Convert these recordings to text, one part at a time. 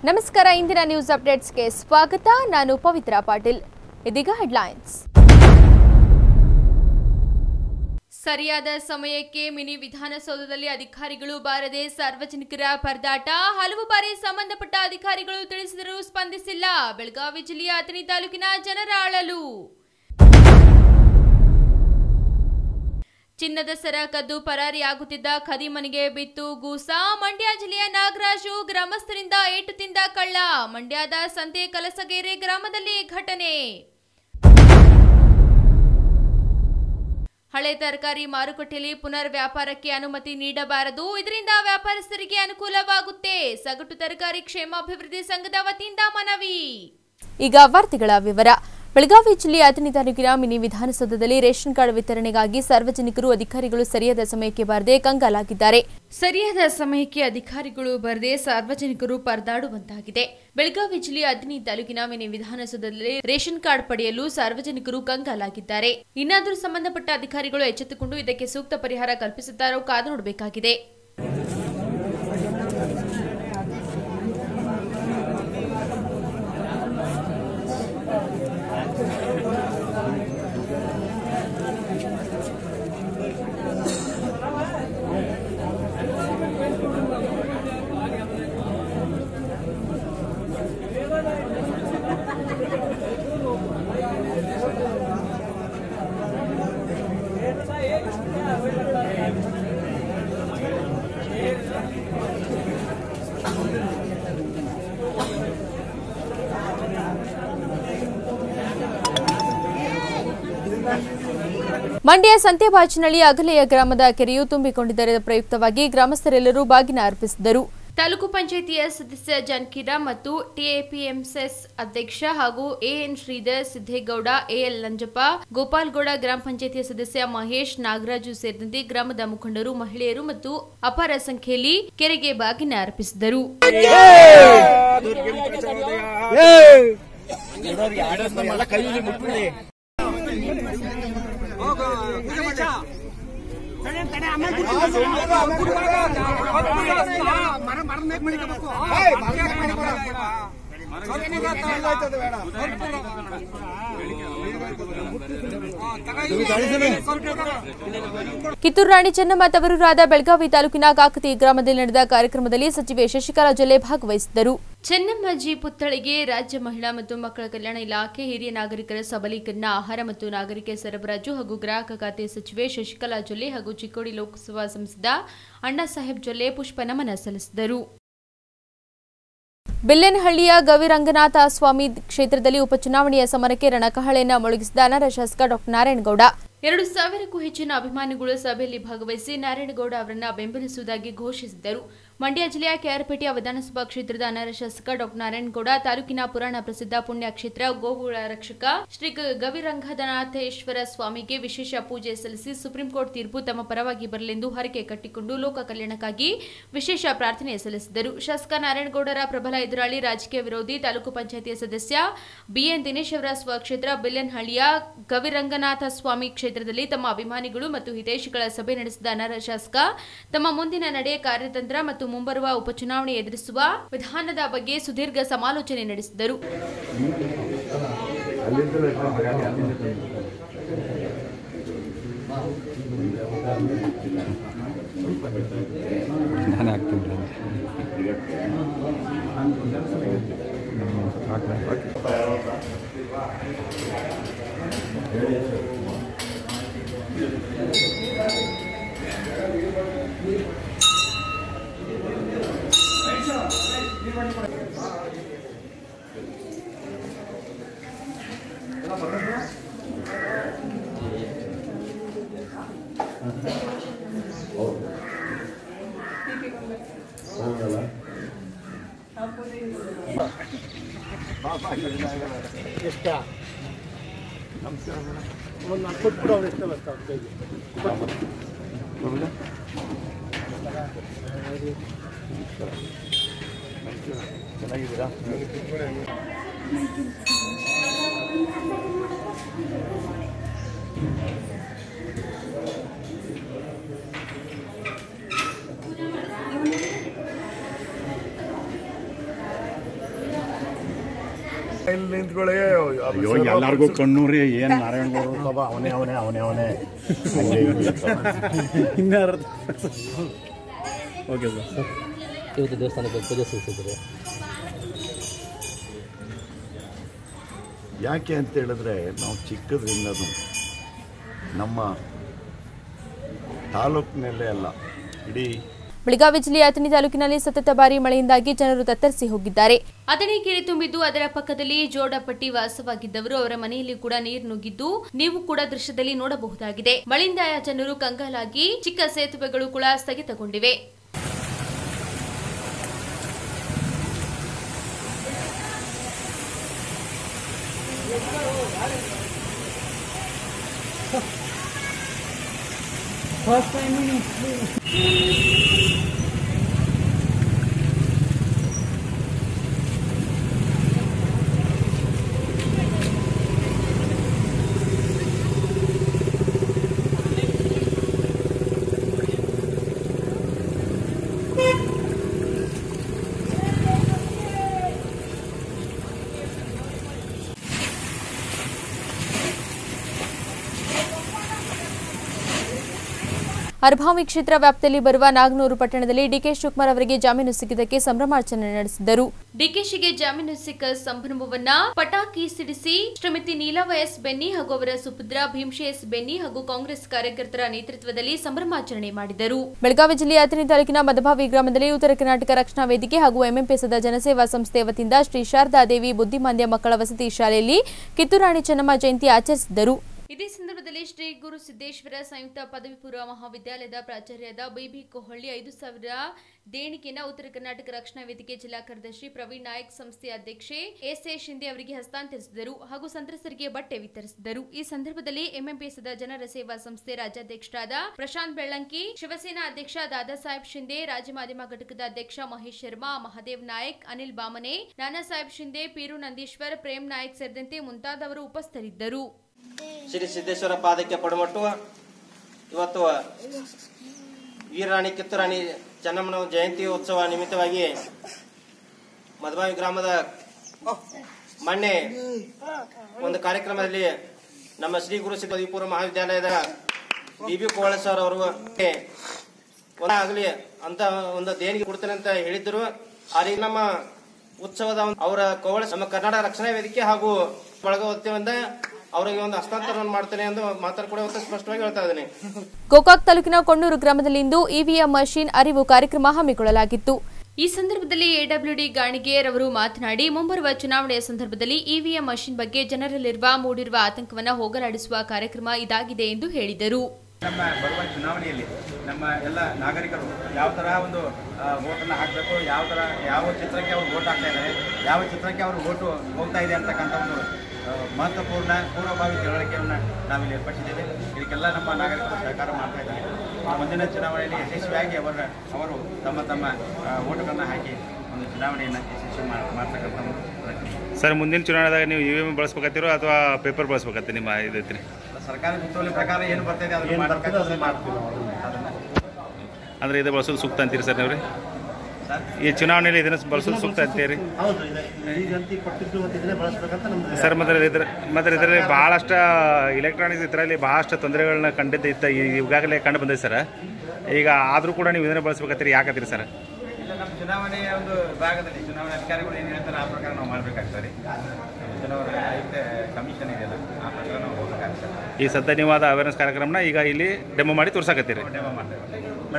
ನಮಸ್ಕಾರ ಇಂದಿನ ನ್ಯೂಸ್ ಅಪ್ಡೇಟ್ಸ್ಗೆ ಸ್ವಾಗತ ನಾನು ಪವಿತ್ರ ಪಾಟೀಲ್ ಇದೀಗ ಹೆಡ್ಲೈನ್ಸ್ ಸರಿಯಾದ ಸಮಯಕ್ಕೆ ಮಿನಿ ವಿಧಾನಸೌಧದಲ್ಲಿ ಅಧಿಕಾರಿಗಳು ಬಾರದೆ ಸಾರ್ವಜನಿಕರ ಪರದಾಟ ಹಲವು ಬಾರಿ ಸಂಬಂಧಪಟ್ಟ ಅಧಿಕಾರಿಗಳು ತಿಳಿಸಿದರೂ ಸ್ಪಂದಿಸಿಲ್ಲ ಬೆಳಗಾವಿ ಜಿಲ್ಲೆಯ ಅಥಣಿ ತಾಲೂಕಿನ ಜನರ ಅಳಲು ಚಿನ್ನದ ಸರ ಕದ್ದು ಪರಾರಿಯಾಗುತ್ತಿದ್ದ ಖದೀಮನಿಗೆ ಬಿತ್ತು ಗೂಸ ಮಂಡ್ಯ ಜಿಲ್ಲೆಯ ನಾಗರಾಜು ಗ್ರಾಮಸ್ಥರಿಂದ ಏಟು ತಿಂದ ಕಳ್ಳ ಮಂಡ್ಯದ ಸಂತೆ ಕಲಸಗೇರೆ ಗ್ರಾಮದಲ್ಲಿ ಘಟನೆ ಹಳೆ ತರಕಾರಿ ಮಾರುಕಟ್ಟೆಯಲ್ಲಿ ಪುನರ್ ವ್ಯಾಪಾರಕ್ಕೆ ಅನುಮತಿ ನೀಡಬಾರದು ಇದರಿಂದ ವ್ಯಾಪಾರಸ್ಥರಿಗೆ ಅನುಕೂಲವಾಗುತ್ತೆ ಸಗಟು ತರಕಾರಿ ಕ್ಷೇಮಾಭಿವೃದ್ಧಿ ಸಂಘದ ವತಿಯಿಂದ ಮನವಿ ಈಗ ವಾರ್ತೆಗಳ ವಿವರ ಬೆಳಗಾವಿ ಜಿಲ್ಲೆಯ ಅಥಣಿ ತಾಲೂಕಿನ ಮಿನಿ ವಿಧಾನಸೌಧದಲ್ಲಿ ರೇಷನ್ ಕಾರ್ಡ್ ವಿತರಣೆಗಾಗಿ ಸಾರ್ವಜನಿಕರು ಅಧಿಕಾರಿಗಳು ಸರಿಯಾದ ಸಮಯಕ್ಕೆ ಬಾರದೆ ಕಂಗಾಲಾಗಿದ್ದಾರೆ ಸರಿಯಾದ ಸಮಯಕ್ಕೆ ಅಧಿಕಾರಿಗಳು ಬರದೆ ಸಾರ್ವಜನಿಕರು ಪರದಾಡುವಂತಾಗಿದೆ ಬೆಳಗಾವಿ ಜಿಲ್ಲೆಯ ಅಥಣಿ ತಾಲೂಕಿನ ಮಿನಿ ವಿಧಾನಸೌಧದಲ್ಲಿ ರೇಷನ್ ಕಾರ್ಡ್ ಪಡೆಯಲು ಸಾರ್ವಜನಿಕರು ಕಂಗಾಲಾಗಿದ್ದಾರೆ ಇನ್ನಾದರೂ ಸಂಬಂಧಪಟ್ಟ ಅಧಿಕಾರಿಗಳು ಎಚ್ಚೆತ್ತುಕೊಂಡು ಇದಕ್ಕೆ ಸೂಕ್ತ ಪರಿಹಾರ ಕಲ್ಪಿಸುತ್ತಾರೋ ಕಾದು ನೋಡಬೇಕಾಗಿದೆ ಮಂಡ್ಯ ಸಂತೆಬಾಚಿನಳ್ಳಿ ಅಗಲೆಯ ಗ್ರಾಮದ ಕೆರೆಯು ತುಂಬಿಕೊಂಡಿದ್ದರ ಪ್ರಯುಕ್ತವಾಗಿ ಗ್ರಾಮಸ್ಥರೆಲ್ಲರೂ ಬಾಗಿನ ಅರ್ಪಿಸಿದರು ತಾಲೂಕು ಪಂಚಾಯಿತಿಯ ಸದಸ್ಯ ಜಾನಕಿರಾಮ್ ಮತ್ತು ಟಿಎಪಿಎಂಎಸ್ ಅಧ್ಯಕ್ಷ ಹಾಗೂ ಎಎನ್ ಶ್ರೀಧರ್ ಸಿದ್ದೇಗೌಡ ಎಎಲ್ ನಂಜಪ್ಪ ಗೋಪಾಲ್ಗೌಡ ಗ್ರಾಮ ಪಂಚಾಯಿತಿಯ ಸದಸ್ಯ ಮಹೇಶ್ ನಾಗರಾಜು ಸೇರಿದಂತೆ ಗ್ರಾಮದ ಮುಖಂಡರು ಮಹಿಳೆಯರು ಮತ್ತು ಅಪಾರ ಸಂಖ್ಯೆಯಲ್ಲಿ ಕೆರೆಗೆ ಬಾಗಿನ ಅರ್ಪಿಸಿದರು ಕಿತ್ತೂರು ರಾಣಿ ಚೆನ್ನಮ್ಮ ತವರೂರಾದ ಬೆಳಗಾವಿ ತಾಲೂಕಿನ ಕಾಕತಿ ಗ್ರಾಮದಲ್ಲಿ ನಡೆದ ಕಾರ್ಯಕ್ರಮದಲ್ಲಿ ಸಚಿವೆ ಶಶಿಕಲಾ ಜೊಲ್ಲೆ ಭಾಗವಹಿಸಿದ್ದರು ಚೆನ್ನಮ್ಮಜಿ ಪುತ್ಥಳಿಗೆ ರಾಜ್ಯ ಮಹಿಳಾ ಮತ್ತು ಮಕ್ಕಳ ಕಲ್ಯಾಣ ಇಲಾಖೆ ಹಿರಿಯ ನಾಗರಿಕರ ಸಬಲೀಕರಣ ಆಹಾರ ಮತ್ತು ನಾಗರಿಕ ಸರಬರಾಜು ಹಾಗೂ ಗ್ರಾಹಕ ಖಾತೆ ಸಚಿವೆ ಶಶಿಕಲಾ ಜೊಲ್ಲೆ ಹಾಗೂ ಚಿಕ್ಕೋಡಿ ಲೋಕಸಭಾ ಸಂಸದ ಅಣ್ಣಾ ಸಾಹೇಬ್ ಜೊಲ್ಲೆ ಪುಷ್ಪ ನಮನ ಸಲ್ಲಿಸಿದರು ಬಿಲ್ಲೆನಹಳ್ಳಿಯ ಗವಿರಂಗನಾಥ ಸ್ವಾಮಿ ಕ್ಷೇತ್ರದಲ್ಲಿ ಉಪಚುನಾವಣೆಯ ಸಮರಕ್ಕೆ ರಣಕಹಳೆಯನ್ನ ಮೊಳಗಿಸಿದ ಅನರ್ಹ ಶಾಸಕ ಡಾಕ್ಟರ್ ನಾರಾಯಣಗೌಡ ಎರಡು ಸಾವಿರಕ್ಕೂ ಹೆಚ್ಚಿನ ಅಭಿಮಾನಿಗಳು ಸಭೆಯಲ್ಲಿ ಭಾಗವಹಿಸಿ ನಾರಾಯಣಗೌಡ ಅವರನ್ನ ಬೆಂಬಲಿಸುವುದಾಗಿ ಘೋಷಿಸಿದರು ಮಂಡ್ಯ ಜಿಲ್ಲೆಯ ಕೆಆರ್ಪೇಟೆಯ ವಿಧಾನಸಭಾ ಕ್ಷೇತ್ರದ ಅನರ್ಹ ಶಾಸಕ ಡಾಕ್ಟರ್ ನಾರಾಯಣಗೌಡ ತಾಲೂಕಿನ ಪುರಾಣ ಪ್ರಸಿದ್ಧ ಪುಣ್ಯಕ್ಷೇತ್ರ ಗೋವುಗಳ ರಕ್ಷಕ ಶ್ರೀ ಗ- ಗವಿರಂಗನಾಥೇಶ್ವರ ಸ್ವಾಮಿಗೆ ವಿಶೇಷ ಪೂಜೆ ಸಲ್ಲಿಸಿ ಸುಪ್ರೀಂ ಕೋರ್ಟ್ ತೀರ್ಪು ತಮ್ಮ ಪರವಾಗಿ ಬರಲೆಂದು ಹರಕೆ ಕಟ್ಟಿಕೊಂಡು ಲೋಕ ಕಲ್ಯಾಣಕ್ಕಾಗಿ ವಿಶೇಷ ಪ್ರಾರ್ಥನೆ ಸಲ್ಲಿಸಿದರು ಶಾಸಕ ನಾರಾಯಣಗೌಡರ ಪ್ರಬಲ ಎದುರಾಳಿ ರಾಜಕೀಯ ವಿರೋಧಿ ತಾಲೂಕು ಪಂಚಾಯಿತಿಯ ಸದಸ್ಯ ಬಿಎನ್ ದಿನೇಶ್ ಅವರ ಸ್ವಕ್ಷೇತ್ರ ಬಿಲ್ಲನಹಳ್ಳಿಯ ಗವಿರಂಗನಾಥ ಸ್ವಾಮಿ ಕ್ಷೇತ್ರದಲ್ಲಿ ತಮ್ಮ ಅಭಿಮಾನಿಗಳು ಮತ್ತು ಹಿತೈಷಿಗಳ ಸಭೆ ನಡೆಸಿದ ಅನರ್ಹ ಶಾಸಕ ತಮ್ಮ ಮುಂದಿನ ನಡೆ ಕಾರ್ಯತಂತ್ರ ಮತ್ತು ಮುಂಬರುವ ಉಪಚುನಾವಣೆ ಎದುರಿಸುವ ವಿಧಾನದ ಬಗ್ಗೆ ಸುದೀರ್ಘ ಸಮಾಲೋಚನೆ ನಡೆಸಿದರು ನಾನು ಹಾಕ್ತೀನಿ ಚೆನ್ನಾಗಿದ್ದೀರಾ ಇಲ್ಲಿ ನಿಂತ್ಕೊಳ್ಳಿ ಅಯ್ಯೋ ಎಲ್ಲರಿಗೂ ಕಣ್ಣೂರಿ ಏನ್ ನಾರಾಯಣಗೌಡರು ತಬ ಅವನೇ ಅವನೇ ಅವನೇ ಅವನೇ ಹಂಗೆ ಹಿಂಗೆ ಅಂತ. ಓಕೆ ಸರ್ ಇವತ್ತು ದೇವಸ್ಥಾನಕ್ಕೆ ಪೂಜೆ ಸಲ್ಲಿಸಿದ್ರು ಯಾಕೆ ಅಂತ ಹೇಳಿದ್ರೆ ನಾವು ಚಿಕ್ಕದ್ರಿಂದನೂ ನಮ್ಮ ತಾಲೂಕಿನಲ್ಲೇ ಅಲ್ಲ ಇಡೀ ಬೆಳಗಾವಿ ಜಿಲ್ಲೆಯ ಅಥಣಿ ತಾಲೂಕಿನಲ್ಲಿ ಸತತ ಭಾರಿ ಮಳೆಯಿಂದಾಗಿ ಜನರು ತತ್ತರಿಸಿ ಹೋಗಿದ್ದಾರೆ ಅಥಣಿ ಕೆರೆ ತುಂಬಿದ್ದು ಅದರ ಪಕ್ಕದಲ್ಲಿ ಜೋಡಪಟ್ಟಿ ವಾಸವಾಗಿದ್ದವರು ಅವರ ಮನೆಯಲ್ಲಿ ಕೂಡ ನೀರು ನುಗ್ಗಿದ್ದು ನೀವು ಕೂಡ ದೃಶ್ಯದಲ್ಲಿ ನೋಡಬಹುದಾಗಿದೆ ಮಳೆಯಿಂದ ಜನರು ಕಂಗಾಲಾಗಿ ಚಿಕ್ಕ ಸೇತುವೆಗಳು ಕೂಡ ಸ್ಥಗಿತಗೊಂಡಿವೆ ಅರ್ಭಾವಿ ಕ್ಷೇತ್ರ ವ್ಯಾಪ್ತಿಯಲ್ಲಿ ಬರುವ ನಾಗನೂರು ಪಟ್ಟಣದಲ್ಲಿ ಡಿಕೆ ಶಿವಕುಮಾರ್ ಅವರಿಗೆ ಜಾಮೀನು ಸಿಕ್ಕಿದ್ದಕ್ಕೆ ಸಂಭ್ರಮಾಚರಣೆ ನಡೆಸಿದರು ಡಿಕೆಶಿಗೆ ಜಾಮೀನು ಸಿಕ್ಕ ಸಂಭ್ರಮವನ್ನ ಪಟಾಕಿ ಸಿಡಿಸಿ ಶ್ರೀಮತಿ ನೀಲಾ ವೈಎಸ್ ಬೆನ್ನಿ ಹಾಗೂ ಅವರ ಸುಪುತ್ರ ಭೀಮ್ಶೆ ಎಸ್ ಬೆನ್ನಿ ಹಾಗೂ ಕಾಂಗ್ರೆಸ್ ಕಾರ್ಯಕರ್ತರ ನೇತೃತ್ವದಲ್ಲಿ ಸಂಭ್ರಮಾಚರಣೆ ಮಾಡಿದರು ಬೆಳಗಾವಿ ಜಿಲ್ಲೆಯ ಅಥಣಿ ತಾಲೂಕಿನ ಮದಭಾವಿ ಗ್ರಾಮದಲ್ಲಿ ಉತ್ತರ ಕರ್ನಾಟಕ ರಕ್ಷಣಾ ವೇದಿಕೆ ಹಾಗೂ ಎಂಎಂಪಿಎಸ್ದ ಜನಸೇವಾ ಸಂಸ್ಥೆ ವತಿಯಿಂದ ಶ್ರೀ ಶಾರದಾ ದೇವಿ ಬುದ್ಧಿಮಾಂದ್ಯ ಮಕ್ಕಳ ವಸತಿ ಶಾಲೆಯಲ್ಲಿ ಕಿತ್ತೂರಾಣಿ ಚೆನ್ನಮ್ಮ ಜಯಂತಿ ಆಚರಿಸಿದರು ಇದೇ ಸಂದರ್ಭದಲ್ಲಿ ಶ್ರೀ ಗುರು ಸಿದ್ದೇಶ್ವರ ಸಂಯುಕ್ತ ಪದವಿ ಪೂರ್ವ ಮಹಾವಿದ್ಯಾಲಯದ ಪ್ರಾಚಾರ್ಯರಾದ ಬಿಬಿ ಕೊಹಳ್ಳಿ ಐದು ಸಾವಿರ ದೇಣಿಗೆಯನ್ನು ಉತ್ತರ ಕರ್ನಾಟಕ ರಕ್ಷಣಾ ವೇದಿಕೆ ಜಿಲ್ಲಾ ಕಾರ್ಯದರ್ಶಿ ಪ್ರವೀಣ್ ನಾಯಕ್ ಸಂಸ್ಥೆಯ ಅಧ್ಯಕ್ಷೆ ಎಸ್ ಎ ಶಿಂದೆ ಅವರಿಗೆ ಹಸ್ತಾಂತರಿಸಿದರು ಹಾಗೂ ಸಂತ್ರಸ್ತರಿಗೆ ಬಟ್ಟೆ ವಿತರಿಸಿದರು ಈ ಸಂದರ್ಭದಲ್ಲಿ ಎಂಎಂಪಿಎಸ್ದ ಜನರ ಸೇವಾ ಸಂಸ್ಥೆ ರಾಜ್ಯಾಧ್ಯಕ್ಷರಾದ ಪ್ರಶಾಂತ್ ಬೆಳ್ಳಂಕಿ ಶಿವಸೇನಾ ಅಧ್ಯಕ್ಷ ದಾದಾ ಸಾಹೇಬ್ ಶಿಂದೆ ರಾಜ್ಯ ಮಾಧ್ಯಮ ಘಟಕದ ಅಧ್ಯಕ್ಷ ಮಹೇಶ್ ಶರ್ಮಾ ಮಹದೇವ್ ನಾಯಕ್ ಅನಿಲ್ ಬಾಮನೆ ನಾನಾ ಸಾಹೇಬ್ ಶಿಂದೆ ಪೀರು ನಂದೀಶ್ವರ್ ಪ್ರೇಮ್ ನಾಯಕ್ ಸೇರಿದಂತೆ ಮುಂತಾದವರು ಉಪಸ್ಥಿತರಿದ್ದರು ಶ್ರೀ ಸಿದ್ದೇಶ್ವರ ಪಾದಕ್ಕೆ ಪಡಮಟ್ಟು ಇವತ್ತು ವೀರರಾಣಿ ಕಿತ್ತೂರಾಣಿ ಚೆನ್ನಮ್ಮನ ಜಯಂತಿ ಉತ್ಸವ ನಿಮಿತ್ತವಾಗಿ ಮಧುಬಾವಿ ಗ್ರಾಮದ ಮೊನ್ನೆ ಒಂದು ಕಾರ್ಯಕ್ರಮದಲ್ಲಿ ನಮ್ಮ ಶ್ರೀ ಗುರು ಸಿದ್ಧ ಪೂರ್ವ ಮಹಾವಿದ್ಯಾಲಯದ ಡಿ ಬಿ ಕೋಳ ಸರ್ ಅವರು ಆಗಲಿ ಅಂತ ಒಂದು ದೇಣಿಗೆ ಕೊಡ್ತೇನೆ ಅಂತ ಹೇಳಿದ್ರು ಆ ರೀತಿ ನಮ್ಮ ಉತ್ಸವದ ಒಂದು- ಅವರ ಕೋವಳ ನಮ್ಮ ಕರ್ನಾಟಕ ರಕ್ಷಣಾ ವೇದಿಕೆ ಹಾಗೂ ಬಳಗ ವತಿಯಿಂದ ಅವರಿಗೆ ಒಂದು ಹಸ್ತಾಂತರವನ್ನು ಮಾಡ್ತೇನೆ ಎಂದು ಮಾತಾಡ್ಕೊಡೋ ಹೊತ್ತು ಸ್ಪಷ್ಟವಾಗಿ ಹೇಳ್ತಾ ಇದ್ದೀನಿ ಗೋಕಾಕ್ ತಾಲೂಕಿನ ಕೊಂಡೂರು ಗ್ರಾಮದಲ್ಲಿಂದು ಇವಿಎಂ ಮಷೀನ್ ಅರಿವು ಕಾರ್ಯಕ್ರಮ ಹಮ್ಮಿಕೊಳ್ಳಲಾಗಿತ್ತು ಈ ಸಂದರ್ಭದಲ್ಲಿ ಎಡಬ್ಲ್ಯೂಡಿ ಗಾಣಿಗೇರ್ ಅವರು ಮಾತನಾಡಿ ಮುಂಬರುವ ಚುನಾವಣೆಯ ಸಂದರ್ಭದಲ್ಲಿ ಇವಿಎಂ ಮಷೀನ್ ಬಗ್ಗೆ ಜನರಲ್ಲಿರುವ ಮೂಡಿರುವ ಆತಂಕವನ್ನು ಹೋಗಲಾಡಿಸುವ ಕಾರ್ಯಕ್ರಮ ಇದಾಗಿದೆ ಎಂದು ಹೇಳಿದರು ನಮ್ಮ ಬರುವ ಚುನಾವಣೆಯಲ್ಲಿ ನಮ್ಮ ಎಲ್ಲ ನಾಗರಿಕರು ಯಾವ ಥರ ಒಂದು ವೋಟನ್ನು ಹಾಕಬೇಕು ಯಾವ ಥರ ಯಾವ ಚಿತ್ರಕ್ಕೆ ಅವರು ವೋಟ್ ಹಾಕ್ತಾ ಇದ್ದಾರೆ ಯಾವ ಚಿತ್ರಕ್ಕೆ ಅವರು ವೋಟು ಹೋಗ್ತಾ ಇದೆ ಅಂತಕ್ಕಂಥ ಒಂದು ಆ, ಮಹತ್ವಪೂರ್ಣ ಪೂರ್ವಭಾವಿ ತಿಳುವಳಿಕೆಯನ್ನು ನಾವಿಲ್ಲಿ ಏರ್ಪಡಿಸಿದ್ದೇವೆ ಇದಕ್ಕೆಲ್ಲ ನಮ್ಮ ನಾಗರಿಕರು ಸಹಕಾರ ಮಾಡ್ತಾ ಇದ್ದಾರೆ ಆ ಮುಂದಿನ ಚುನಾವಣೆಯಲ್ಲಿ ಯಶಸ್ವಿಯಾಗಿ ಅವರ ಅವರು ತಮ್ಮ ತಮ್ಮ ಆ, ವೋಟುಗಳನ್ನು ಹಾಕಿ ಒಂದು ಚುನಾವಣೆಯನ್ನು ಯಶಸ್ವಿ ಮಾಡ್- ಮಾಡ್ತಕ್ಕಂಥ ಒಂದು ಪ್ರಯತ್ನ. ಸರ್ ಮುಂದಿನ ಚುನಾವಣೆದಾಗ ನೀವು ಇ ವಿ ಎಮ್ ಬಳಸ್ಬೇಕತ್ತೀರೋ ಅಥವಾ ಪೇಪರ್ ಬಳಸ್ಬೇಕತ್ತೆ ನಿಮ್ಮ ಇದೈತ್ರಿ ಸರ್ಕಾರಿ ಸುತ್ತೋಲೆ ಪ್ರಕಾರ ಏನು ಬರ್ತಿದೆ ಅದನ್ನು ಮಾಡ್ತಕ್ಕಂಥದ್ದು ಮಾಡ್ತೀವಿ ನಾವು ಅದನ್ನು ಅಂದ್ರೆ ಇದು ಬಳಸೋದು ಸೂಕ್ತ ಅಂತೀರಿ ಸರ್ ನೀವು ರೀ ಸರ್ ಈ ಚುನಾವಣೆಯಲ್ಲಿ ಇದನ್ನ ಬಳಸೋದು ಸೂಕ್ತ ಅಂತೀರಿ ಹೌದು ಇದೆ ಈಗಂತೂ ಕೊಟ್ಟಿದ್ದು ಮತ್ತು ಇದನ್ನೇ ಬಳಸ್ಬೇಕಂತ ನಮ್ದು ಸರ್ ಮತ್ತೆ ಇದ್ರ ಮತ್ತೆ ಇದರಲ್ಲಿ ಬಹಳಷ್ಟು ಇಲೆಕ್ಟ್ರಾನಿಕ್ಸ್ ಇದರಲ್ಲಿ ಬಹಳಷ್ಟು ತೊಂದರೆಗಳನ್ನ ಕಂಡಿದ್ದು ಇತ್ತ ಈಗಾಗಲೇ ಕಂಡು ಬಂದಿದೆ ಸರ್ ಈಗ ಆದರೂ ಕೂಡ ನೀವು ಇದನ್ನೇ ಬಳಸ್ಬೇಕತ್ತೀರಿ ಯಾಕತ್ತೀರಿ ಸರ್ ಇಲ್ಲ ನಮ್ಮ ಚುನಾವಣೆಯ ಒಂದು ಭಾಗದಲ್ಲಿ ಚುನಾವಣಾ ಅಧಿಕಾರಿಗಳು ಏನು ಹೇಳ್ತಾರೆ ಆ ಪ್ರಕಾರ ನಾವು ಮಾಡಬೇಕಾಗ್ತದೆ ಚುನಾವಣಾ ಆಯುಕ್ತ ಕಮಿಷನ್ ಇದೆಯಲ್ಲ ಆ ಪ್ರಕಾರ ನಾವು ಹೋಗಬೇಕಾಗ್ತದೆ ಈ ಸದ್ಯ ನೀವು ಆದ ಅವೇರ್ನೆಸ್ ಕಾರ್ಯಕ್ರಮನ ಈಗ ಇಲ್ಲಿ ಡೆಮೋ ಮಾಡಿ ತೋರ್ಸಾಕತ್ತೀರಿ ಡೆಮೋ ಮಾಡ್ತೇವೆ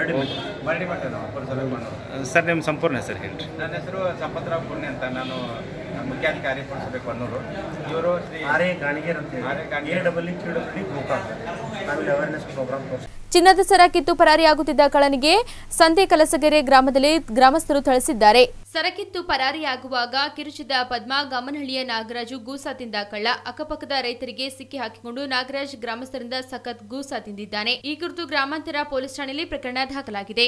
ಮರಡಿ ಮಾಡ್ತೇವೆ ನಾವು ಪುರಸಭೆ ಕೊಣ್ಣೂರು ಸರ್ ನಿಮ್ಮ ಸಂಪೂರ್ಣ ಹೆಸರು ಹೇಳ್ರಿ ನನ್ನ ಹೆಸರು ಸಂಪತ್ರಾವ್ ಪುಣ್ಯ ಅಂತ ನಾನು ಮುಖ್ಯಾಧಿಕಾರಿ ಪುರಸಭೆ ಕೊಣ್ಣೂರು ಇವರು ಶ್ರೀ ಆರ್ ಎ ಗಾಣಿಗೇರ್ ಅಂತ R A Ganiger. A double Q W Gokak ನಾವಿಲ್ಲಿ ಅವೇರ್ನೆಸ್ ಪ್ರೋಗ್ರಾಮ್ ತೋರಿಸ್ತೀವಿ ಚಿನ್ನದ ಸರ ಕಿತ್ತು ಪರಾರಿಯಾಗುತ್ತಿದ್ದ ಕಳ್ಳನಿಗೆ ಸಂತೆ ಕಲಸಗೆರೆ ಗ್ರಾಮದಲ್ಲಿ ಗ್ರಾಮಸ್ಥರು ಥಳಿಸಿದ್ದಾರೆ ಸರಕಿತ್ತು ಪರಾರಿಯಾಗುವಾಗ ಕಿರುಚಿದ ಪದ್ಮ ಗಮನಹಳ್ಳಿಯ ನಾಗರಾಜು ಗೂಸ ತಿಂದ ಕಳ್ಳ ಅಕ್ಕಪಕ್ಕದ ರೈತರಿಗೆ ಸಿಕ್ಕಿ ಹಾಕಿಕೊಂಡು ನಾಗರಾಜ್ ಗ್ರಾಮಸ್ಥರಿಂದ ಸಖತ್ ಗೂಸ ತಿಂದಿದ್ದಾನೆ ಈ ಕುರಿತು ಗ್ರಾಮಾಂತರ ಪೊಲೀಸ್ ಠಾಣೆಯಲ್ಲಿ ಪ್ರಕರಣ ದಾಖಲಾಗಿದೆ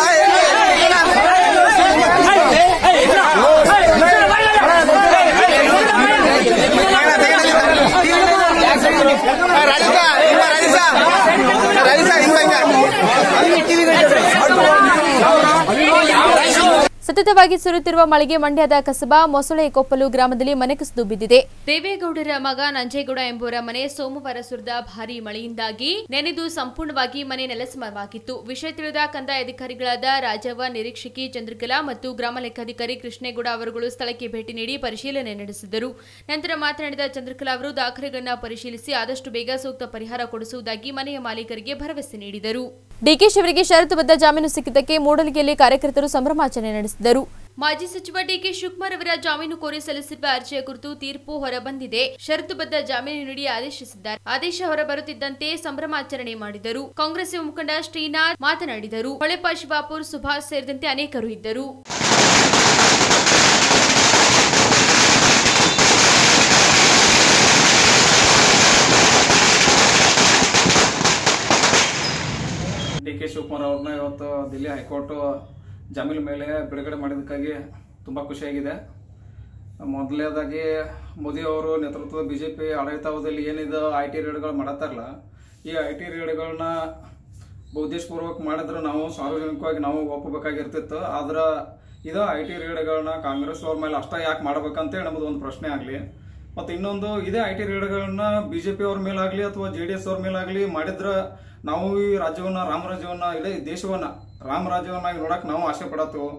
Hey! ಸತತವಾಗಿ ಸುರಿಯುತ್ತಿರುವ ಮಳೆಗೆ ಮಂಡ್ಯದ ಕಸಬಾ ಮೊಸಳೆ ಕೊಪ್ಪಲು ಗ್ರಾಮದಲ್ಲಿ ಮನೆ ಕುಸಿದು ಬಿದ್ದಿದೆ ದೇವೇಗೌಡರ ಮಗ ನಂಜೇಗೌಡ ಎಂಬುವರ ಮನೆ ಸೋಮವಾರ ಸುರಿದ ಭಾರೀ ಮಳೆಯಿಂದಾಗಿ ನೆನೆದು ಸಂಪೂರ್ಣವಾಗಿ ಮನೆ ನೆಲಸಮವಾಗಿತ್ತು ವಿಷಯ ತಿಳಿದ ಕಂದಾಯ ಅಧಿಕಾರಿಗಳಾದ ರಾಜವ್ವ ನಿರೀಕ್ಷಕಿ ಚಂದ್ರಕಲಾ ಮತ್ತು ಗ್ರಾಮ ಲೆಕ್ಕಾಧಿಕಾರಿ ಕೃಷ್ಣೇಗೌಡ ಅವರುಗಳು ಸ್ಥಳಕ್ಕೆ ಭೇಟಿ ನೀಡಿ ಪರಿಶೀಲನೆ ನಡೆಸಿದರು ನಂತರ ಮಾತನಾಡಿದ ಚಂದ್ರಕಲಾ ಅವರು ದಾಖಲೆಗಳನ್ನು ಪರಿಶೀಲಿಸಿ ಆದಷ್ಟು ಬೇಗ ಸೂಕ್ತ ಪರಿಹಾರ ಕೊಡಿಸುವುದಾಗಿ ಮನೆಯ ಮಾಲೀಕರಿಗೆ ಭರವಸೆ ನೀಡಿದರು ಡಿಕೆಶಿ ಅವರಿಗೆ ಷರತ್ತುಬದ್ಧ ಜಾಮೀನು ಸಿಕ್ಕಿದ್ದಕ್ಕೆ ಮೂಡಲಗಿಯಲ್ಲಿ ಕಾರ್ಯಕರ್ತರು ಸಂಭ್ರಮಾಚರಣೆ ನಡೆಸಿದರು ಮಾಜಿ ಸಚಿವ ಡಿಕೆ ಶಿವಕುಮಾರ್ ಅವರ ಜಾಮೀನು ಕೋರಿ ಸಲ್ಲಿಸಿರುವ ಅರ್ಜಿಯ ಕುರಿತು ತೀರ್ಪು ಹೊರಬಂದಿದೆ ಷರತ್ತುಬದ್ಧ ಜಾಮೀನು ನೀಡಿ ಆದೇಶಿಸಿದ್ದಾರೆ ಆದೇಶ ಹೊರಬರುತ್ತಿದ್ದಂತೆ ಸಂಭ್ರಮಾಚರಣೆ ಮಾಡಿದರು ಕಾಂಗ್ರೆಸ್ ಯುವ ಮುಖಂಡ ಶ್ರೀನಾಥ್ ಮಾತನಾಡಿದರು ಹೊಳೆಪ ಶಿವಾಪುರ್ ಸುಭಾಷ್ ಸೇರಿದಂತೆ ಅನೇಕರು ಇದ್ದರು ಡಿ ಕೆ ಶಿವಕುಮಾರ್ ಅವ್ರನ್ನ ಇವತ್ತು ದಿಲ್ಲಿ ಹೈಕೋರ್ಟ್ ಜಾಮೀನು ಮೇಲೆ ಬಿಡುಗಡೆ ಮಾಡಿದ್ದಕ್ಕಾಗಿ ತುಂಬ ಖುಷಿಯಾಗಿದೆ ಮೊದಲನೇದಾಗಿ ಮೋದಿ ಅವರು ನೇತೃತ್ವದ ಬಿ ಜೆ ಪಿ ಆಡಳಿತಾವಧಿಯಲ್ಲಿ ಏನಿದೆ ಐ ಟಿ ರೇಡ್ಗಳು ಮಾಡತ್ತಾರಲ್ಲ ಈ ಐ ಟಿ ರೇಡ್ಗಳನ್ನ ಉದ್ದೇಶಪೂರ್ವಕ ಮಾಡಿದ್ರೆ ನಾವು ಸಾರ್ವಜನಿಕವಾಗಿ ನಾವು ಒಪ್ಪಬೇಕಾಗಿರ್ತಿತ್ತು ಆದ್ರೆ ಇದು ಐ ಟಿ ರೇಡ್ಗಳನ್ನ ಕಾಂಗ್ರೆಸ್ ಅವ್ರ ಮೇಲೆ ಅಷ್ಟ ಯಾಕೆ ಮಾಡ್ಬೇಕಂತೇಳಿ ನಮ್ಮದು ಒಂದು ಪ್ರಶ್ನೆ ಆಗಲಿ ಮತ್ತು ಇನ್ನೊಂದು ಇದೇ ಐ ಟಿ ರೇಡ್ಗಳನ್ನ ಬಿ ಜೆ ಪಿ ಅವ್ರ ಮೇಲಾಗಲಿ ಅಥವಾ ಜೆ ಡಿ ಎಸ್ ಅವ್ರ ಮೇಲಾಗಲಿ ಮಾಡಿದ್ರೆ ನಾವು ಈ ರಾಜ್ಯವನ್ನ ರಾಮರಾಜ್ಯವನ್ನ ಇಡೀ ದೇಶವನ್ನ ರಾಮರಾಜ್ಯವನ್ನಾಗಿ ನೋಡಕ್ ನಾವು ಆಸೆ ಪಡತ್ತೇವೆ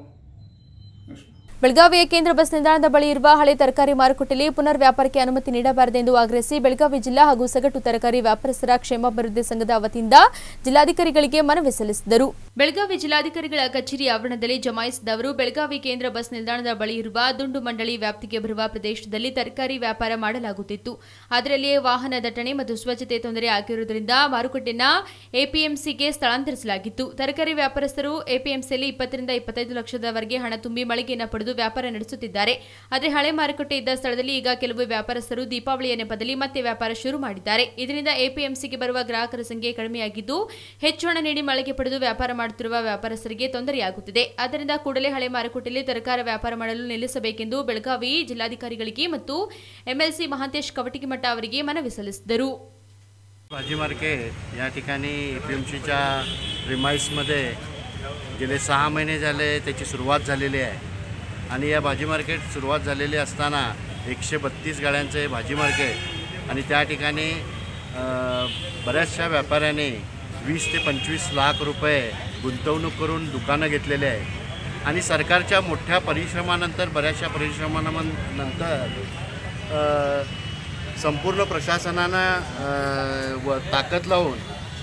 ಬೆಳಗಾವಿಯ ಕೇಂದ್ರ ಬಸ್ ನಿಲ್ದಾಣದ ಬಳಿ ಇರುವ ಹಳೆ ತರಕಾರಿ ಮಾರುಕಟ್ಟೆಯಲ್ಲಿ ಪುನರ್ ವ್ಯಾಪಾರಕ್ಕೆ ಅನುಮತಿ ನೀಡಬಾರದೆಂದು ಆಗ್ರಹಿಸಿ ಬೆಳಗಾವಿ ಜಿಲ್ಲಾ ಹಾಗೂ ಸಗಟು ತರಕಾರಿ ವ್ಯಾಪಾರಸ್ಥರ ಕ್ಷೇಮಾಭಿವೃದ್ಧಿ ಸಂಘದ ವತಿಯಿಂದ ಜಿಲ್ಲಾಧಿಕಾರಿಗಳಿಗೆ ಮನವಿ ಸಲ್ಲಿಸಿದರು ಬೆಳಗಾವಿ ಜಿಲ್ಲಾಧಿಕಾರಿಗಳ ಕಚೇರಿ ಆವರಣದಲ್ಲಿ ಜಮಾಯಿಸಿದವರು ಬೆಳಗಾವಿ ಕೇಂದ್ರ ಬಸ್ ನಿಲ್ದಾಣದ ಬಳಿ ಇರುವ ದುಂಡು ಮಂಡಳಿ ವ್ಯಾಪ್ತಿಗೆ ಬರುವ ಪ್ರದೇಶದಲ್ಲಿ ತರಕಾರಿ ವ್ಯಾಪಾರ ಮಾಡಲಾಗುತ್ತಿತ್ತು ಅದರಲ್ಲಿಯೇ ವಾಹನ ದಟ್ಟಣೆ ಮತ್ತು ಸ್ವಚ್ಛತೆ ತೊಂದರೆ ಆಗಿರುವುದರಿಂದ ಮಾರುಕಟ್ಟೆನ ಎಪಿಎಂಸಿಗೆ ಸ್ಥಳಾಂತರಿಸಲಾಗಿತ್ತು ತರಕಾರಿ ವ್ಯಾಪಾರಸ್ಥರು ಎಪಿಎಂಸಿಯಲ್ಲಿ ಇಪ್ಪತ್ತರಿಂದ ಇಪ್ಪತ್ತೈದು ಲಕ್ಷದವರೆಗೆ ಹಣ ತುಂಬಿ ಮಳಿಗೆಯನ್ನು ಪಡೆದು ವ್ಯಾಪಾರ ನಡೆಸುತ್ತಿದ್ದಾರೆ ಆದರೆ ಹಳೆ ಮಾರುಕಟ್ಟೆ ಇದ್ದ ಸ್ಥಳದಲ್ಲಿ ಈಗ ಕೆಲವು ವ್ಯಾಪಾರಸ್ಥರು ದೀಪಾವಳಿಯ ನೆಪದಲ್ಲಿ ಮತ್ತೆ ವ್ಯಾಪಾರ ಶುರು ಮಾಡಿದ್ದಾರೆ ಇದರಿಂದ ಎಪಿಎಂಸಿಗೆ ಬರುವ ಗ್ರಾಹಕರ ಸಂಖ್ಯೆ ಕಡಿಮೆಯಾಗಿದ್ದು ಹೆಚ್ಚು ಹಣ ನೀಡಿ ಮಳಿಗೆ ಪಡೆದು ವ್ಯಾಪಾರ ಮಾಡುತ್ತಿರುವ ವ್ಯಾಪಾರಸ್ಥರಿಗೆ ತೊಂದರೆಯಾಗುತ್ತಿದೆ ಆದ್ದರಿಂದ ಕೂಡಲೇ ಹಳೆ ಮಾರುಕಟ್ಟೆಯಲ್ಲಿ ತರಕಾರಿ ವ್ಯಾಪಾರ ಮಾಡಲು ನಿಲ್ಲಿಸಬೇಕೆಂದು ಬೆಳಗಾವಿ ಜಿಲ್ಲಾಧಿಕಾರಿಗಳಿಗೆ ಮತ್ತು ಎಂಎಲ್ಸಿ ಮಹಾಂತೇಶ್ ಕವಟಿಗಿಮಠ ಅವರಿಗೆ ಮನವಿ ಸಲ್ಲಿಸಿದರು भाजी मार्केट या ठिकाणी ए पी एम सीच्या रिमाइल्समध्ये गेले सहा महिने झाले त्याची सुरुवात झालेली आहे आणि या भाजी मार्केट सुरुवात झालेली असताना एकशे बत्तीस गाड्यांचं हे भाजी मार्केट आणि त्या ठिकाणी अ, बऱ्याचशा व्यापाऱ्यांनी वीस ते पंचवीस लाख रुपये गुंतवणूक करून दुकानं घेतलेले आहे आणि सरकारच्या मोठ्या परिश्रमानंतर बऱ्याचशा परिश्रमानंतर अ, संपूर्ण प्रशासनानं अ, व ताकद लावून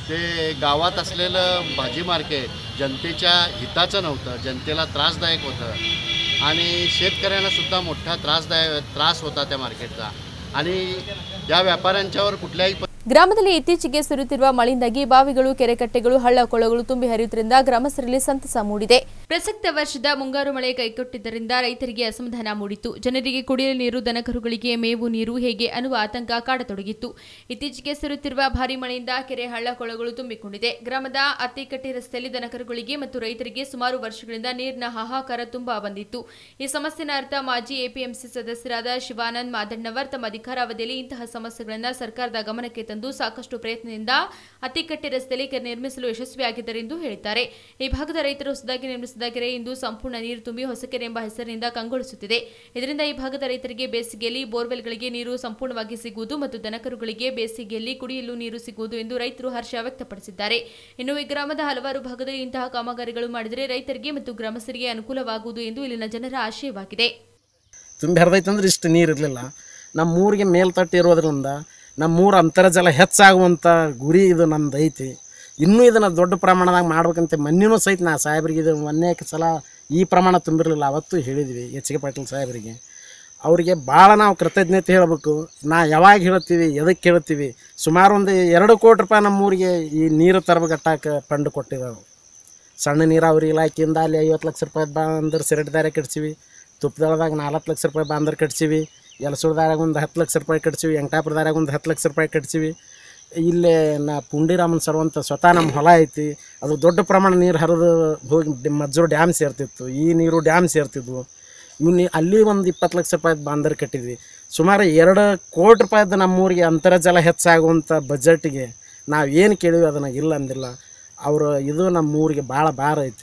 ते गावात असलेलं भाजी मार्केट जनतेच्या हिताचं नव्हतं जनतेला त्रासदायक होतं आणि शेतकऱ्यांना सुद्धा मोठा त्रासदायक त्रास होता त्या मार्केटचा आणि या व्यापाऱ्यांच्यावर कुठल्याही प- ಗ್ರಾಮದಲ್ಲಿ ಇತ್ತೀಚೆಗೆ ಸುರಿಯುತ್ತಿರುವ ಮಳೆಯಿಂದಾಗಿ ಬಾವಿಗಳು ಕೆರೆಕಟ್ಟೆಗಳು ಹಳ್ಳ ಕೊಳ್ಳಗಳು ತುಂಬಿ ಹರಿಯುವುದರಿಂದ ಗ್ರಾಮಸ್ಥರಲ್ಲಿ ಸಂತಸ ಮೂಡಿದೆ ಪ್ರಸಕ್ತ ವರ್ಷದ ಮುಂಗಾರು ಮಳೆ ಕೈಕೊಟ್ಟಿದ್ದರಿಂದ ರೈತರಿಗೆ ಅಸಮಾಧಾನ ಮೂಡಿತು ಜನರಿಗೆ ಕುಡಿಯಲು ನೀರು ದನಕರುಗಳಿಗೆ ಮೇವು ನೀರು ಹೇಗೆ ಅನ್ನುವ ಆತಂಕ ಕಾಡತೊಡಗಿತ್ತು ಇತ್ತೀಚೆಗೆ ಸುರಿಯುತ್ತಿರುವ ಭಾರಿ ಮಳೆಯಿಂದ ಕೆರೆ ಹಳ್ಳ ಕೊಳ್ಳಗಳು ತುಂಬಿಕೊಂಡಿದೆ ಗ್ರಾಮದ ಅತ್ತಿಕಟ್ಟಿ ರಸ್ತೆಯಲ್ಲಿ ದನಕರುಗಳಿಗೆ ಮತ್ತು ರೈತರಿಗೆ ಸುಮಾರು ವರ್ಷಗಳಿಂದ ನೀರಿನ ಹಾಹಾಕಾರ ತುಂಬಾ ಬಂದಿತ್ತು ಈ ಸಮಸ್ಯೆನ ಅರ್ಥ ಮಾಜಿ ಎಪಿಎಂಸಿ ಸದಸ್ಯರಾದ ಶಿವಾನಂದ್ ಮಾದಣ್ಣವರ್ ತಮ್ಮ ಅಧಿಕಾರಾವಧಿಯಲ್ಲಿ ಇಂತಹ ಸಮಸ್ಯೆಗಳನ್ನು ಸರ್ಕಾರದ ಗಮನಕ್ಕೆ ತಂದು ಸಾಕಷ್ಟು ಪ್ರಯತ್ನದಿಂದ ಅತ್ತಿಕಟ್ಟೆ ರಸ್ತೆಯಲ್ಲಿ ಕೆರೆ ನಿರ್ಮಿಸಲು ಯಶಸ್ವಿಯಾಗಿದ್ದಾರೆ ಎಂದು ಹೇಳಿದ್ದಾರೆ ಈ ಭಾಗದ ರೈತರು ಹೊಸದಾಗಿ ನಿರ್ಮಿಸಿದ ಕೆರೆ ಇಂದು ಸಂಪೂರ್ಣ ನೀರು ತುಂಬಿ ಹೊಸಕೆರೆ ಎಂಬ ಹೆಸರಿನಿಂದ ಕಂಗೊಳಿಸುತ್ತಿದೆ ಇದರಿಂದ ಈ ಭಾಗದ ರೈತರಿಗೆ ಬೇಸಿಗೆಯಲ್ಲಿ ಬೋರ್ವೆಲ್ಗಳಿಗೆ ನೀರು ಸಂಪೂರ್ಣವಾಗಿ ಸಿಗುವುದು ಮತ್ತು ದನಕರುಗಳಿಗೆ ಬೇಸಿಗೆಯಲ್ಲಿ ಕುಡಿಯಲು ನೀರು ಸಿಗುವುದು ಎಂದು ರೈತರು ಹರ್ಷ ವ್ಯಕ್ತಪಡಿಸಿದ್ದಾರೆ ಇನ್ನು ಈ ಗ್ರಾಮದ ಹಲವಾರು ಭಾಗದಲ್ಲಿ ಇಂತಹ ಕಾಮಗಾರಿಗಳು ಮಾಡಿದರೆ ರೈತರಿಗೆ ಮತ್ತು ಗ್ರಾಮಸ್ಥರಿಗೆ ಅನುಕೂಲವಾಗುವುದು ಎಂದು ಇಲ್ಲಿನ ಜನರ ಆಶಯವಾಗಿದೆ ತುಂಬಿ ಹರಿದೈತೆ ಅಂದ್ರೆ ಇಷ್ಟು ನೀರು ಇರಲಿಲ್ಲ ನಮ್ಮ ಊರಿಗೆ ಮೇಲ್ತಟ್ಟು ಇರೋದ್ರಿಂದ ನಮ್ಮ ಊರ ಅಂತರ್ಜಲ ಹೆಚ್ಚಾಗುವಂಥ ಗುರಿ ಇದು ನಮ್ದು ಐತಿ ಇನ್ನೂ ಇದನ್ನು ದೊಡ್ಡ ಪ್ರಮಾಣದಾಗ ಮಾಡ್ಬೇಕಂತ ಮೊನ್ನೆನೂ ಸಹಿತ ನಾ ಸಾಹೇಬ್ರಿಗೆ ಇದು ಮೊನ್ನೆ ಸಲ ಈ ಪ್ರಮಾಣ ತುಂಬಿರಲಿಲ್ಲ ಅವತ್ತು ಹೇಳಿದ್ವಿ ಎಚ್ ಕೆ ಪಾಟೀಲ್ ಸಾಹೇಬರಿಗೆ ಅವರಿಗೆ ಭಾಳ ನಾವು ಕೃತಜ್ಞತೆ ಹೇಳಬೇಕು ನಾ ಯಾವಾಗ ಹೇಳ್ತೀವಿ ಎದಕ್ಕೆ ಹೇಳ್ತೀವಿ ಸುಮಾರು ಒಂದು ಎರಡು ಕೋಟಿ ರೂಪಾಯಿ ನಮ್ಮ ಊರಿಗೆ ಈ ನೀರು ತರಬೇಕಟ್ಟಾಕ ಫಂಡ್ ಕೊಟ್ಟಿದ್ದಾವೆ ಸಣ್ಣ ನೀರಾವರಿ ಇಲಾಖೆಯಿಂದ ಅಲ್ಲಿ ಐವತ್ತು ಲಕ್ಷ ರೂಪಾಯಿ ಬಾಂದ್ರೆ ಸಿರಡ್ದಾರೆ ಕಟ್ಸಿವಿ ತುಪ್ಪದಳದಾಗ ನಾಲ್ಕು ಲಕ್ಷ ರೂಪಾಯಿ ಬಾಂದ್ರ ಕಟ್ಸಿವಿ ಯಲಸೂರ್ದಾರಾಗ ಒಂದು ಹತ್ತು ಲಕ್ಷ ರೂಪಾಯಿ ಕಟ್ಸಿವಿ ವೆಂಕಟಾಪುರದಾರಾಗ ಒಂದು ಹತ್ತು ಲಕ್ಷ ರೂಪಾಯಿ ಕಟ್ಸಿವಿ ಇಲ್ಲೇ ನಾ ಪುಂಡಿರಾಮನ್ ಸರ್ ಅಂತ ಸ್ವತಃ ನಮ್ಮ ಹೊಲ ಐತಿ ಅದು ದೊಡ್ಡ ಪ್ರಮಾಣ ನೀರು ಹರಿದು ಹೋಗಿ ಡಿ- ಮಜ್ಜೂರು ಡ್ಯಾಮ್ ಸೇರ್ತಿತ್ತು ಈ ನೀರು ಡ್ಯಾಮ್ ಸೇರ್ತಿದ್ವು ಇವು ನೀ ಅಲ್ಲಿ ಒಂದು ಇಪ್ಪತ್ತು ಲಕ್ಷ ರೂಪಾಯಿ ಬಾಂದರ್ ಕಟ್ಟಿದ್ವಿ ಸುಮಾರು ಎರಡು ಕೋಟಿ ರೂಪಾಯಿದ್ದು ನಮ್ಮೂರಿಗೆ ಅಂತರ್ಜಲ ಹೆಚ್ಚಾಗುವಂಥ ಬಜೆಟ್ಗೆ ನಾವು ಏನು ಕೇಳಿವಿ ಅದನ್ನು ಇಲ್ಲ ಅಂದಿಲ್ಲ ಅವರು ಇದು ನಮ್ಮ ಊರಿಗೆ ಭಾಳ ಭಾರ ಐತಿ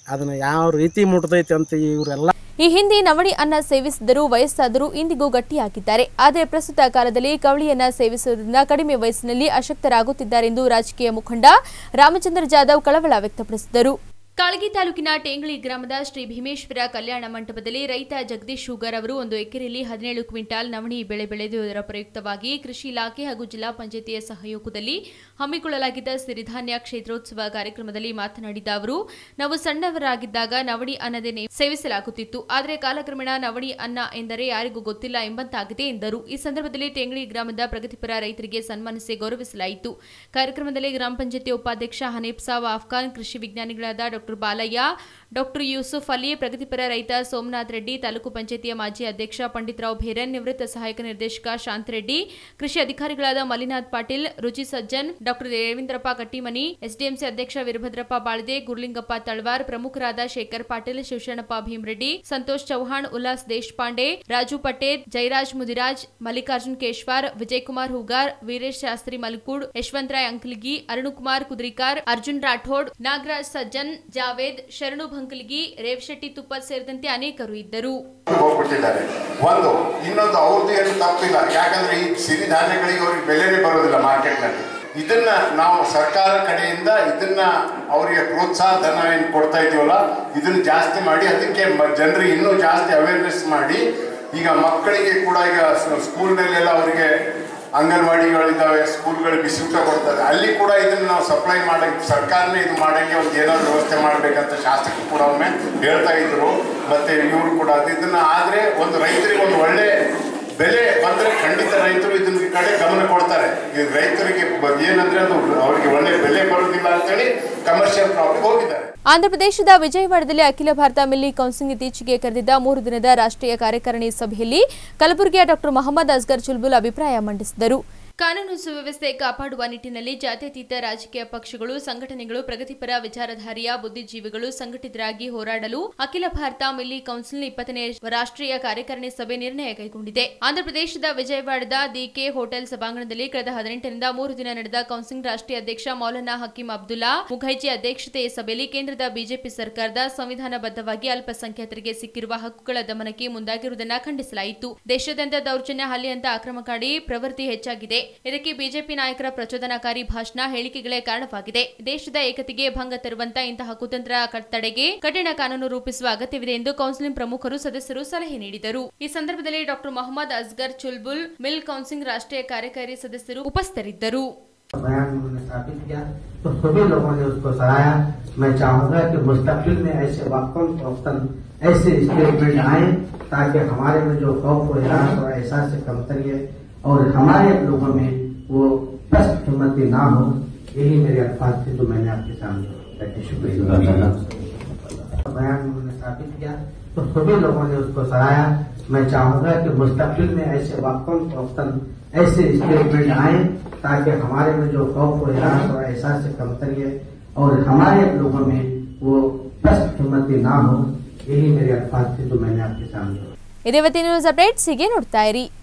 ಅದನ್ನು ಯಾವ ರೀತಿ ಮುಟ್ತೈತೆ ಅಂತ ಇವರೆಲ್ಲ ಈ ಹಿಂದೆ ನವಣಿ ಅನ್ನ ಸೇವಿಸಿದರೂ ವಯಸ್ಸಾದರೂ ಇಂದಿಗೂ ಗಟ್ಟಿಯಾಗಿದ್ದಾರೆ ಆದರೆ ಪ್ರಸ್ತುತ ಕಾಲದಲ್ಲಿ ಕವಳಿಯನ್ನ ಸೇವಿಸುವುದರಿಂದ ಕಡಿಮೆ ವಯಸ್ಸಿನಲ್ಲಿ ಅಶಕ್ತರಾಗುತ್ತಿದ್ದಾರೆಂದು ರಾಜಕೀಯ ಮುಖಂಡ ರಾಮಚಂದ್ರ ಜಾಧವ್ ಕಳವಳ ವ್ಯಕ್ತಪಡಿಸಿದರು ಕಾಳಗಿ ತಾಲೂಕಿನ ಟೇಂಗಳಿ ಗ್ರಾಮದ ಶ್ರೀ ಭೀಮೇಶ್ವರ ಕಲ್ಯಾಣ ಮಂಟಪದಲ್ಲಿ ರೈತ ಜಗದೀಶ್ ಶೂಗರ್ ಅವರು ಒಂದು ಎಕರೆಯಲ್ಲಿ ಹದಿನೇಳು ಕ್ವಿಂಟಾಲ್ ನವಣಿ ಬೆಳೆ ಬೆಳೆದಿರುವುದರ ಪ್ರಯುಕ್ತವಾಗಿ ಕೃಷಿ ಇಲಾಖೆ ಹಾಗೂ ಜಿಲ್ಲಾ ಪಂಚಾಯತಿಯ ಸಹಯೋಗದಲ್ಲಿ ಹಮ್ಮಿಕೊಳ್ಳಲಾಗಿದ್ದ ಸಿರಿಧಾನ್ಯ ಕ್ಷೇತ್ರೋತ್ಸವ ಕಾರ್ಯಕ್ರಮದಲ್ಲಿ ಮಾತನಾಡಿದ ಅವರು ನಾವು ಸಣ್ಣವರಾಗಿದ್ದಾಗ ನವಣಿ ಅನ್ನದೇ ನೇ- ಸೇವಿಸಲಾಗುತ್ತಿತ್ತು ಆದರೆ ಕಾಲಕ್ರಮೇಣ ನವಣಿ ಅನ್ನ ಎಂದರೆ ಯಾರಿಗೂ ಗೊತ್ತಿಲ್ಲ ಎಂಬಂತಾಗಿದೆ ಎಂದರು ಈ ಸಂದರ್ಭದಲ್ಲಿ ಟೇಂಗಳಿ ಗ್ರಾಮದ ಪ್ರಗತಿಪರ ರೈತರಿಗೆ ಸನ್ಮಾನಿಸಿ ಗೌರವಿಸಲಾಯಿತು ಕಾರ್ಯಕ್ರಮದಲ್ಲಿ ಗ್ರಾಮ ಪಂಚಾಯತಿ ಉಪಾಧ್ಯಕ್ಷ ಹನೀಫ್ ಸಾಬ್ ಆಫ್ಘಾನ್ ಕೃಷಿ ವಿಜ್ಞಾನಿಗಳಾದ ಡಾಕ್ಟರ್ ಬಾಲಯ್ಯ ಡಾಕ್ಟರ್ ಯೂಸುಫ್ ಅಲಿ ಪ್ರಗತಿಪರ ರೈತ ಸೋಮನಾಥ್ ರೆಡ್ಡಿ ತಾಲೂಕು ಪಂಚಾಯತಿಯ ಮಾಜಿ ಅಧ್ಯಕ್ಷ ಪಂಡಿತರಾವ್ ಭೇರನ್ ನಿವೃತ್ತ ಸಹಾಯಕ ನಿರ್ದೇಶಕ ಶಾಂತರೆಡ್ಡಿ ಕೃಷಿ ಅಧಿಕಾರಿಗಳಾದ ಮಲ್ಲಿನಾಥ್ ಪಾಟೀಲ್ ರುಚಿ ಸಜ್ಜನ್ ಡಾಕ್ಟರ್ ದೇವೇಂದ್ರಪ್ಪ ಕಟ್ಟಿಮನಿ ಎಸ್ಡಿಎಂಸಿ ಅಧ್ಯಕ್ಷ ವೀರಭದ್ರಪ್ಪ ಬಾಳ್ದೆ ಗುರ್ಲಿಂಗಪ್ಪ ತಳವಾರ್ ಪ್ರಮುಖರಾದ ಶೇಖರ್ ಪಾಟೀಲ್ ಶಿವಶರಣಪ್ಪ ಭೀಮರೆಡ್ಡಿ ಸಂತೋಷ್ ಚೌಹಾಣ್ ಉಲ್ಲಾಸ್ ದೇಶಪಾಂಡೆ ರಾಜು ಪಟೇಲ್ ಜಯರಾಜ್ ಮುದಿರಾಜ್ ಮಲ್ಲಿಕಾರ್ಜುನ್ ಕೇಶ್ವಾರ್ ವಿಜಯಕುಮಾರ್ ಹೂಗಾರ್ ವೀರೇಶ್ ಶಾಸ್ತ್ರಿ ಮಲ್ಕೂಡ್ ಯಶವಂತರಾಯ್ ಅಂಕಲ್ಗಿ ಅರುಣಕುಮಾರ್ ಕುದ್ರಿಕಾರ್ ಅರ್ಜುನ್ ರಾಠೋಡ್ ನಾಗರಾಜ್ ಸಜ್ಜನ್ ಜಾವೇದ್ ಶರಣು ಭಂಕಲ್ಗಿ ರೇವಶೆಟ್ಟಿ ತುಪ್ಪದ್ ಸೇರಿದಂತೆ ಅನೇಕರು ಇದ್ದರು ಹೋಗ್ಬಿಟ್ಟಿದ್ದಾರೆ ಒಂದು ಇನ್ನೊಂದು ಅವ್ರದ್ದು ಏನು ತಪ್ಪಿಲ್ಲ ಯಾಕಂದ್ರೆ ಈ ಸಿರಿಧಾನ್ಯಗಳಿಗೆ ಅವ್ರಿಗೆ ಬೆಲೆನೇ ಬರೋದಿಲ್ಲ ಮಾರ್ಕೆಟ್ನಲ್ಲಿ ಇದನ್ನ ನಾವು ಸರ್ಕಾರ ಕಡೆಯಿಂದ ಇದನ್ನ ಅವರಿಗೆ ಪ್ರೋತ್ಸಾಹ ಧನ ಏನು ಕೊಡ್ತಾ ಇದೀವಲ್ಲ ಇದನ್ನ ಜಾಸ್ತಿ ಮಾಡಿ ಅದಕ್ಕೆ ಮ- ಜನರಿಗೆ ಇನ್ನೂ ಜಾಸ್ತಿ ಅವೇರ್ನೆಸ್ ಮಾಡಿ ಈಗ ಮಕ್ಕಳಿಗೆ ಕೂಡ ಈಗ ಸ- ಸ್ಕೂಲ್ನಲ್ಲೆಲ್ಲ ಅವರಿಗೆ ಅಂಗನವಾಡಿಗಳಿದ್ದಾವೆ ಸ್ಕೂಲ್ಗಳು ಬಿಸಿಯೂಟ ಕೊಡ್ತಾರೆ ಅಲ್ಲಿ ಕೂಡ ಇದನ್ನ ನಾವು ಸಪ್ಲೈ ಮಾಡಕ್ಕೆ ಸರ್ಕಾರನೇ ಇದು ಮಾಡಂಗೆ ಒಂದು ಏನಾದ್ರು ವ್ಯವಸ್ಥೆ ಮಾಡಬೇಕಂತ ಶಾಸಕರು ಕೂಡ ಒಮ್ಮೆ ಹೇಳ್ತಾ ಇದ್ರು ಮತ್ತೆ ಇವರು ಕೂಡ ಅದು ಇದನ್ನ ಆದ್ರೆ ಒಂದು ರೈತರಿಗೆ ಒಂದು ಒಳ್ಳೆ ಬೆಲೆ ಬಂದ್ರೆ ಖಂಡಿತ ರೈತರು ಇದನ್ನ ಕಡೆ ಗಮನ ಕೊಡ್ತಾರೆ ಈ ರೈತರಿಗೆ ಬ- ಏನಂದ್ರೆ ಅದು ಅವರಿಗೆ ಒಳ್ಳೆ ಬೆಲೆ ಬರೋದಿಲ್ಲ ಅಂತೇಳಿ ಕಮರ್ಷಿಯಲ್ ಕ್ರಾಪ್ಗೆ ಹೋಗಿದ್ದಾರೆ ಆಂಧ್ರಪ್ರದೇಶದ ವಿಜಯವಾಡದಲ್ಲಿ ಅಖಿಲ ಭಾರತ ಮಿಲ್ಲಿ ಕೌನ್ಸಿಲ್ ಇತ್ತೀಚೆಗೆ ಕರೆದಿದ್ದ ಮೂರು ದಿನದ ರಾಷ್ಟ್ರೀಯ ಕಾರ್ಯಕಾರಿಣಿ ಸಭೆಯಲ್ಲಿ ಕಲಬುರಗಿಯ ಡಾಕ್ಟರ್ ಮೊಹಮ್ಮದ್ ಅಸ್ಗರ್ ಚುಲ್ಬುಲ್ ಅಭಿಪ್ರಾಯ ಮಂಡಿಸಿದರು ಕಾನೂನು ಸುವ್ಯವಸ್ಥೆ ಕಾಪಾಡುವ ನಿಟ್ಟಿನಲ್ಲಿ ಜಾತ್ಯತೀತ ರಾಜಕೀಯ ಪಕ್ಷಗಳು ಸಂಘಟನೆಗಳು ಪ್ರಗತಿಪರ ವಿಚಾರಧಾರೆಯ ಬುದ್ಧಿಜೀವಿಗಳು ಸಂಘಟಿತರಾಗಿ ಹೋರಾಡಲು ಅಖಿಲ ಭಾರತ ಮಿಲ್ಲಿ ಕೌನ್ಸಿಲ್ ಇಪ್ಪತ್ತನೇ ರಾಷ್ಟ್ರೀಯ ಕಾರ್ಯಕಾರಿಣಿ ಸಭೆ ನಿರ್ಣಯ ಕೈಗೊಂಡಿದೆ ಆಂಧ್ರಪ್ರದೇಶದ ವಿಜಯವಾಡದ ದಿಕೆ ಹೋಟೆಲ್ ಸಭಾಂಗಣದಲ್ಲಿ ಕಳೆದ ಹದಿನೆಂಟರಿಂದ ಮೂರು ದಿನ ನಡೆದ ಕೌನ್ಸಿಲ್ ರಾಷ್ಟ್ರೀಯ ಅಧ್ಯಕ್ಷ ಮೌಲಾನಾ ಹಕೀಂ ಅಬ್ದುಲ್ಲಾ ಮುಖೈಜಿ ಅಧ್ಯಕ್ಷತೆಯ ಸಭೆಯಲ್ಲಿ ಕೇಂದ್ರದ ಬಿಜೆಪಿ ಸರ್ಕಾರದ ಸಂವಿಧಾನಬದ್ಧವಾಗಿ ಅಲ್ಪಸಂಖ್ಯಾತರಿಗೆ ಸಿಕ್ಕಿರುವ ಹಕ್ಕುಗಳ ದಮನಕ್ಕೆ ಮುಂದಾಗಿರುವುದನ್ನು ಖಂಡಿಸಲಾಯಿತು ದೇಶಾದ್ಯಂತ ದೌರ್ಜನ್ಯ ಹಲ್ಲೆಯಂತ ಆಕ್ರಮಕಾರಿ ಪ್ರವೃತ್ತಿ ಹೆಚ್ಚಾಗಿದೆ ಇದಕ್ಕೆ ಬಿಜೆಪಿ ನಾಯಕರ ಪ್ರಚೋದನಾಕಾರಿ ಭಾಷಣ ಹೇಳಿಕೆಗಳೇ ಕಾರಣವಾಗಿದೆ ದೇಶದ ಏಕತೆಗೆ ಭಂಗ ತರುವಂತ ಇಂತಹ ಕುತಂತ್ರ ಕ- ತಡೆಗೆ ಕಠಿಣ ಕಾನೂನು ರೂಪಿಸುವ ಅಗತ್ಯವಿದೆ ಎಂದು ಕೌನ್ಸಿಲ್ ಪ್ರಮುಖರು ಸದಸ್ಯರು ಸಲಹೆ ನೀಡಿದರು ಈ ಸಂದರ್ಭದಲ್ಲಿ doctor Mohammed Asgar Chulbul mill council ರಾಷ್ಟ್ರೀಯ ಕಾರ್ಯಕಾರಿ ಸದಸ್ಯರು ಉಪಸ್ಥಿತರಿದ್ದರು बयान उन्होंने स्थापित किया तो सभी लोगों ने उसको सराहा मैं चाहूंगा कि मुस्तकबिल में ऐसे वाकम वक्तन ऐसे स्टेटमेंट आए ताकि हमारे में जो खौफ व हिरास और एहसास से कमतरी है और हमारे लोगों में वो कष्ट हिम्मती ना हो यही मेरे अल्फाज थे जो मैंने आपके सामने रखे शुक्रिया बयान उन्होंने स्थापित किया तो सभी लोगों ने उसको सराहा मैं चाहूंगा कि मुस्तकबिल में ऐसे वाकम वक्तन ऐसे स्टेटमेंट आए ताकि हमारे में जो खौफ व हिरास और एहसास से कमतरी है और हमारे लोगों में वो कष्ट हिम्मती ना हो यही मेरे अल्फाज थे जो मैंने आपके सामने ಇದೇ ಇವತ್ತಿನ ನ್ಯೂಸ್ ಅಪ್ಡೇಟ್ಸ್ ಹೀಗೆ ನೋಡ್ತಾ ಇರಿ